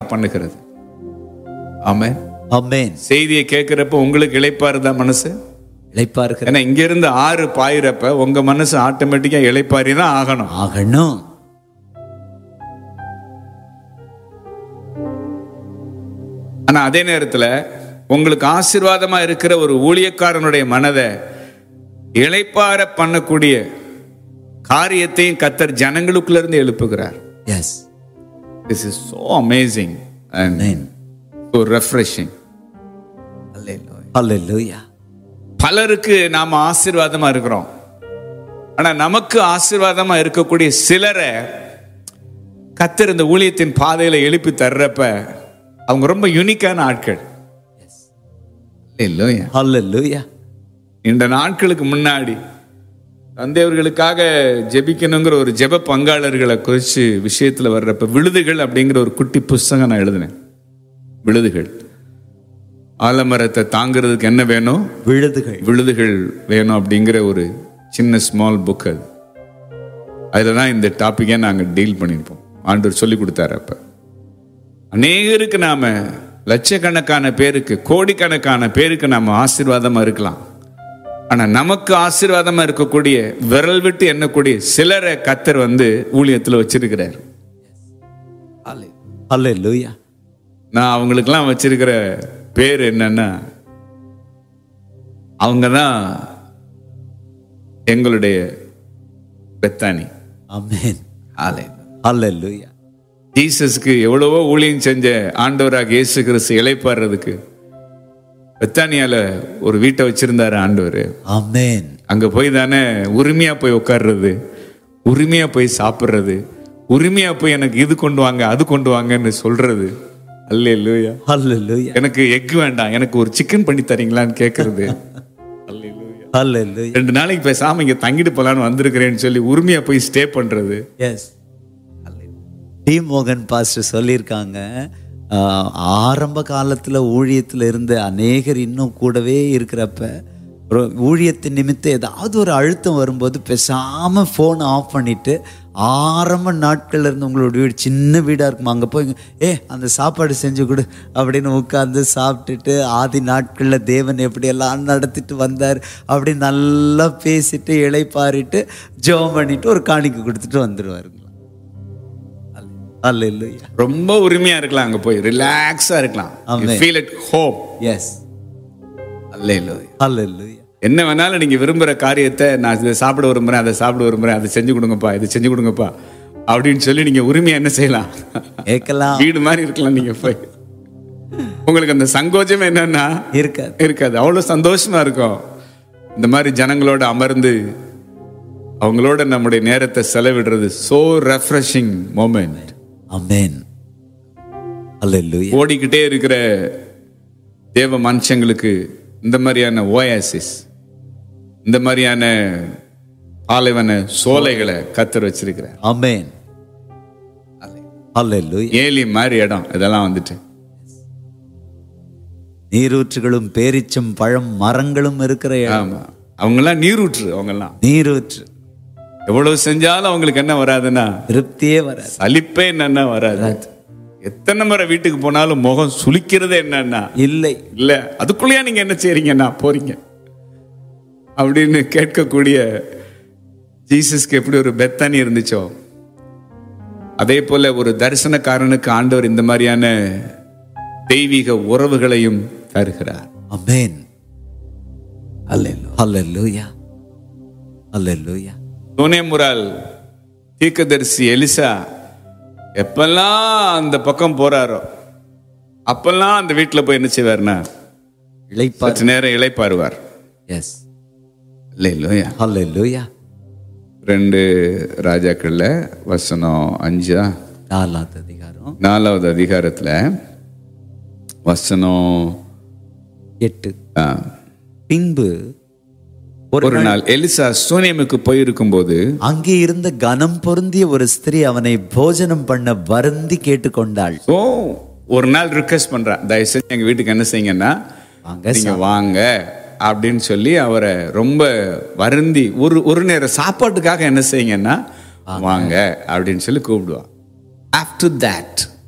பண்ணுகிறது ஆமென் அமேன் செய்தியை கேட்கிறப்ப உங்களுக்கு இளைப்பாறுதா மனசு இழைப்பார்கள் ஏன்னா இங்க இருந்து ஆறு பாயிரப்ப உங்க மனசு ஆட்டோமேட்டிக்கா இளைப்பாரி தான் ஆகணும் ஆகணும் ஆனா அதே நேரத்துல உங்களுக்கு ஆசீர்வாதமா இருக்கிற ஒரு ஊழியக்காரனுடைய மனதை இளைப்பார பண்ணக்கூடிய காரியத்தையும் கத்தர் ஜனங்களுக்குள்ள இருந்து எழுப்புகிறார் yes this is so amazing and Amen. So refreshing ஹalleluya பலருக்கு நாம ஆசீர்வாதமா இருக்கிறோம் ஆனா நமக்கு ஆசீர்வாதமா இருக்கக்கூடிய சிலரை கத்தர் இந்த ஊழியத்தின் பாதையில எழுப்பி தர்றப்ப அவங்க ரொம்ப யூனிக்கான ஆட்கள் இல்லையா ஹalleluya இந்த நாட்களுக்கு முன்னாடி தந்தையவர்களுக்காக ஜெபிக்கணுங்கிற ஒரு ஜெப பங்காளர்களை குறித்து விஷயத்துல வர்றப்ப விழுதுகள் அப்படிங்கிற ஒரு குட்டி புஸ்தகம் நான் எழுதினேன் விழுதுகள் ஆலமரத்தை தாங்கிறதுக்கு என்ன வேணும் விழுதுகள் விழுதுகள் வேணும் அப்படிங்கிற ஒரு சின்ன ஸ்மால் புக் அது அதில் தான் இந்த டாப்பிக்கை நாங்கள் டீல் பண்ணியிருப்போம் ஆண்டவர் சொல்லி கொடுத்தாரு அப்போ அநேகருக்கு நாம லட்சக்கணக்கான பேருக்கு கோடிக்கணக்கான பேருக்கு நாம ஆசீர்வாதமா இருக்கலாம் ஆனா நமக்கு ஆசீர்வாதமா இருக்கக்கூடிய விரல் விட்டு எண்ணக்கூடிய சிலரை கத்தர் வந்து ஊழியத்துல வச்சிருக்கிறார் ஹalleluya நான் அவங்களுக்கெல்லாம் வச்சிருக்கிற பேர் என்னன்னா அவங்க தான் எங்களுடைய பெத்தானி அமேன் ஆலை ஹalleluya ஜீசஸ்க்கு எவ்வளவோ ஊழியம் செஞ்ச ஆண்டவராக இயேசு கிறிஸ்து இளைப்பாடுறதுக்கு பெத்தானியால ஒரு வீட்டை வச்சிருந்தாரு ஆண்டவர் அமேன் அங்க போய் தானே உரிமையா போய் உட்கார்றது உரிமையா போய் சாப்பிடுறது உரிமையா போய் எனக்கு இது கொண்டு வாங்க அது கொண்டு வாங்கன்னு சொல்றது அல்ல இல்லையா ஹalleluya எனக்கு எக் வேண்டாம் எனக்கு ஒரு சிக்கன் பண்ணி தரீங்களான்னு கேட்கறது அல்லேலூயா. ஹalleluya ரெண்டு நாளைக்கு பேசாம இங்க தங்கிட்டு போலான்னு வந்திருக்கிறேன்னு சொல்லி உரிமையா போய் ஸ்டே பண்றது எஸ் டி மோகன் பாஸ்டர் சொல்லியிருக்காங்க ஆஹ், ஆரம்ப காலத்துல ஊழியத்துல இருந்த அநேகர் இன்னும் கூடவே இருக்கிறப்ப ஒரு ஊழியத்தின் நிமித்தம் ஏதாவது ஒரு அழுத்தம் வரும்போது பேசாம ஃபோனை ஆஃப் பண்ணிட்டு ஆரம்ப நாட்கள்ல இருந்து உங்களோட வீடு சின்ன வீடா இருக்குமா அங்க போய் ஏ அந்த சாப்பாடு செஞ்சு கொடு அப்படின்னு உட்கார்ந்து சாப்பிட்டுட்டு ஆதி நாட்கள்ல தேவன் எப்படியெல்லாம் நடத்திட்டு வந்தார் அப்படி நல்லா பேசிட்டு இளைப்பாரிட்டு ஜெபம் பண்ணிட்டு ஒரு காணிக்கை கொடுத்துட்டு வந்துருவாருங்களா அல்லேலூயா ரொம்ப உரிமையா இருக்கலாம் அங்க போய் ரிலாக்ஸா இருக்கலாம் Amen. Feel at home yes அல்லேலூயா அல்லேலூயா என்ன வேணாலும் நீங்க விரும்புற காரியத்தை நான் இதை சாப்பிட விரும்புறேன் அதை சாப்பிட விரும்புறேன் அதை செஞ்சு கொடுங்கப்பா இதை செஞ்சு கொடுங்கப்பா அப்படின்னு சொல்லி நீங்க உரிமையா என்ன செய்யலாம் கேட்கலாம் வீடு மாதிரி இருக்கலாம் நீங்க போய் உங்களுக்கு அந்த சங்கோஜம் என்னன்னா இருக்காது இருக்காது அவ்வளவு சந்தோஷமா இருக்கும் இந்த மாதிரி ஜனங்களோட அமர்ந்து அவங்களோட நம்முடைய நேரத்தை செலவிடுறது சோ ரெஃப்ரெஷிங் மோமெண்ட் அமேன் அல்லேலூயா ஓடிக்கிட்டே இருக்கிற தேவ மனுஷங்களுக்கு இந்த மாதிரியான ஓயாசிஸ் இந்த மாதிரியான பாலைவன சோலைகளை கத்தர் வச்சிருக்கிறார் அமேன் அல்லேலூயா ஏலி மாதிரி இடம் இதெல்லாம் வந்துட்டு நீரூற்றுகளும் பேரிச்சும் பழம் மரங்களும் இருக்கிற இடம். ஆமா அவங்கெல்லாம் நீரூற்று அவங்கெல்லாம் நீரூற்று எவ்வளவு செஞ்சாலும் அவங்களுக்கு என்ன வராதுன்னா திருப்தியே வராது சலிப்பே என்னன்னா வராது எத்தனை முறை வீட்டுக்கு போனாலும் முகம் சுளிக்கிறது என்னன்னா இல்லை இல்ல அதுக்குள்ளேயே நீங்க என்ன செய்றீங்கன்னா போறீங்க அப்படின்னு கேட்கக்கூடிய ஜீசஸ்க்கு எப்படி ஒரு பெத்தானி இருந்துச்சோ அதே போல ஒரு தரிசனக்காரனுக்கு ஆண்டவர் இந்த மாதிரியான தெய்வீக உறவுகளையும் தருகிறார் அமேன் அல்லேலூயா அல்லேலூயா சோனேமுரால் தீர்க்கதரிசி எலிசா எப்பெல்லாம் அந்த பக்கம் போறாரோ அப்பெல்லாம் அந்த வீட்டுல போய் என்ன செய்வார்னா இளைப்பா சற்று நேரம் இளைப்பாருவார் எஸ் இல்லை இல்லையா அல்லேலூயா ரெண்டு ராஜாக்கள்ல வசனம் அஞ்சா நாலாவது அதிகாரம் நாலாவது அதிகாரத்துல வசனம் எட்டு ஆ, பின்பு ஒரு ஒரு நாள் எலிசா சூனியமுக்கு போயிருக்கும் போது அங்கே இருந்த கனம் பொருந்திய ஒரு ஸ்திரீ அவனை போஜனம் பண்ண வருந்தி கேட்டுக்கொண்டாள் ஓ ஒரு நாள் ரிக்வெஸ்ட் பண்றான் தயவு செஞ்சு எங்க வீட்டுக்கு என்ன செய்யுங்கன்னா வாங்க நீங்க வாங்க அப்படின்னு சொல்லி அவரை ரொம்ப வருந்தி ஒரு ஒரு நேரம் சாப்பாட்டுக்காக என்ன செய்யுங்கன்னா வாங்க அப்படின்னு சொல்லி கூப்பிடுவான் ஆஃப்டர் தட்